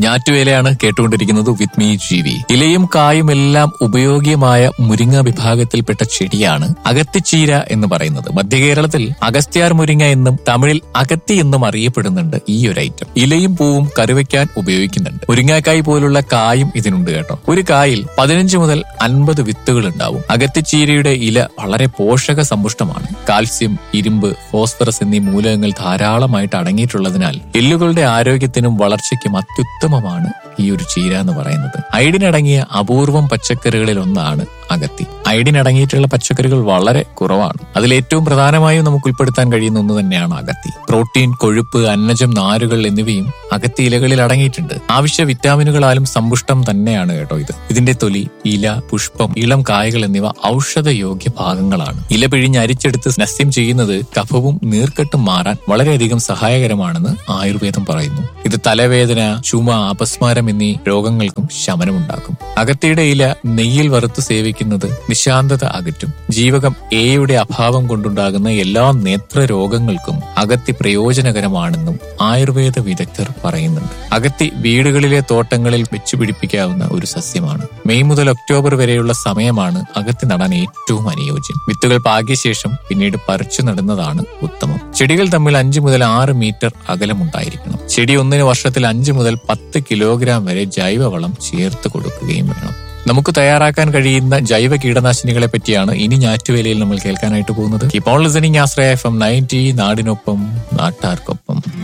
ഞാറ്റുവേലയാണ് കേട്ടുകൊണ്ടിരിക്കുന്നത് with me ജീവി ഇലയും കായും എല്ലാം ഉപയോഗിയമായ മുരിങ്ങ വിഭാഗത്തിൽപ്പെട്ട ചെടിയാണ് അകത്തിച്ചീര എന്ന് പറയുന്നത് മധ്യകേരളത്തിൽ അഗസ്ത്യാർ മുരിങ്ങ എന്നും തമിഴിൽ അകത്തി എന്നും അറിയപ്പെടുന്നുണ്ട് ഈ ഒരു ഐറ്റം ഇലയും പൂവും കറിവയ്ക്കാൻ ഉപയോഗിക്കുന്നുണ്ട് മുരിങ്ങാക്കായ് പോലുള്ള കായും ഇതിനുണ്ട് കേട്ടോ ഒരു കായിൽ പതിനഞ്ച് മുതൽ അൻപത് വിത്തുകൾ ഉണ്ടാവും അകത്തിച്ചീരയുടെ ഇല വളരെ പോഷക സമ്പുഷ്ടമാണ് കാൽസ്യം ഇരുമ്പ് ഫോസ്ഫറസ് എന്നീ മൂലകങ്ങൾ ധാരാളമായിട്ട് അടങ്ങിയിട്ടുള്ളതിനാൽ എല്ലുകളുടെ ആരോഗ്യത്തിനും വളർച്ചയ്ക്കും അത്യുത്തമമാണ് ഈ ഒരു ചീര എന്ന് പറയുന്നത് അയഡിൻ അടങ്ങിയ അപൂർവം പച്ചക്കറികളിൽ ഒന്നാണ് അകത്തി അയഡിൻ അടങ്ങിയിട്ടുള്ള പച്ചക്കറികൾ വളരെ കുറവാണ് അതിൽ ഏറ്റവും പ്രധാനമായും നമുക്ക് ഉൾപ്പെടുത്താൻ കഴിയുന്ന ഒന്ന് തന്നെയാണ് അകത്തി പ്രോട്ടീൻ കൊഴുപ്പ് അന്നജം നാരുകൾ എന്നിവയും അകത്തി ഇലകളിൽ അടങ്ങിയിട്ടുണ്ട് ആവശ്യ വിറ്റാമിനുകളാലും സമ്പുഷ്ടം തന്നെയാണ് കേട്ടോ ഇത് ഇതിന്റെ തൊലി ഇല പുഷ്പം ഇളം കായകൾ എന്നിവ ഔഷധയോഗ്യ ഭാഗങ്ങളാണ് ഇല പിഴിഞ്ഞ് അരിച്ചെടുത്ത് നസ്യം ചെയ്യുന്നത് കഫവും നീർക്കെട്ടും മാറാൻ വളരെയധികം സഹായകരമാണെന്ന് ആയുർവേദം പറയുന്നു ഇത് തലവേദന ചുമ അപസ്മാരം എന്നീ രോഗങ്ങൾക്കും ശമനമുണ്ടാക്കും അകത്തിയുടെ ഇല നെയ്യിൽ വറുത്ത് സേവിക്കുന്നത് നിശാന്തത അകറ്റും ജീവകം എയുടെ അഭാവം കൊണ്ടുണ്ടാകുന്ന എല്ലാ നേത്ര രോഗങ്ങൾക്കും അകത്തി പ്രയോജനകരമാണെന്നും ആയുർവേദ വിദഗ്ധർ പറയുന്നുണ്ട് അകത്തി വീടുകളിലെ തോട്ടങ്ങളിൽ വെച്ചുപിടിപ്പിക്കാവുന്ന ഒരു സസ്യമാണ് മെയ് മുതൽ ഒക്ടോബർ വരെയുള്ള സമയമാണ് അകത്തി നടാൻ ഏറ്റവും അനുയോജ്യം വിത്തുകൾ പാകിയ ശേഷം പിന്നീട് പറിച്ചു നടുന്നതാണ് ഉത്തമം ചെടികൾ തമ്മിൽ അഞ്ചു മുതൽ ആറ് മീറ്റർ അകലമുണ്ടായിരിക്കണം ചെടി ഒന്നിന് വർഷത്തിൽ അഞ്ചു മുതൽ പത്ത് കിലോഗ്രാം വരെ ജൈവവളം ചേർത്ത് കൊടുക്കുകയും വേണം നമുക്ക് തയ്യാറാക്കാൻ കഴിയുന്ന ജൈവ കീടനാശിനികളെ പറ്റിയാണ് ഇനി ഞാറ്റുവേലയിൽ നമ്മൾ കേൾക്കാനായിട്ട് പോകുന്നത് ഇപ്പോൾ listening Ashraya F M ninety നാടിനൊപ്പം നാട്ടാർക്കൊപ്പം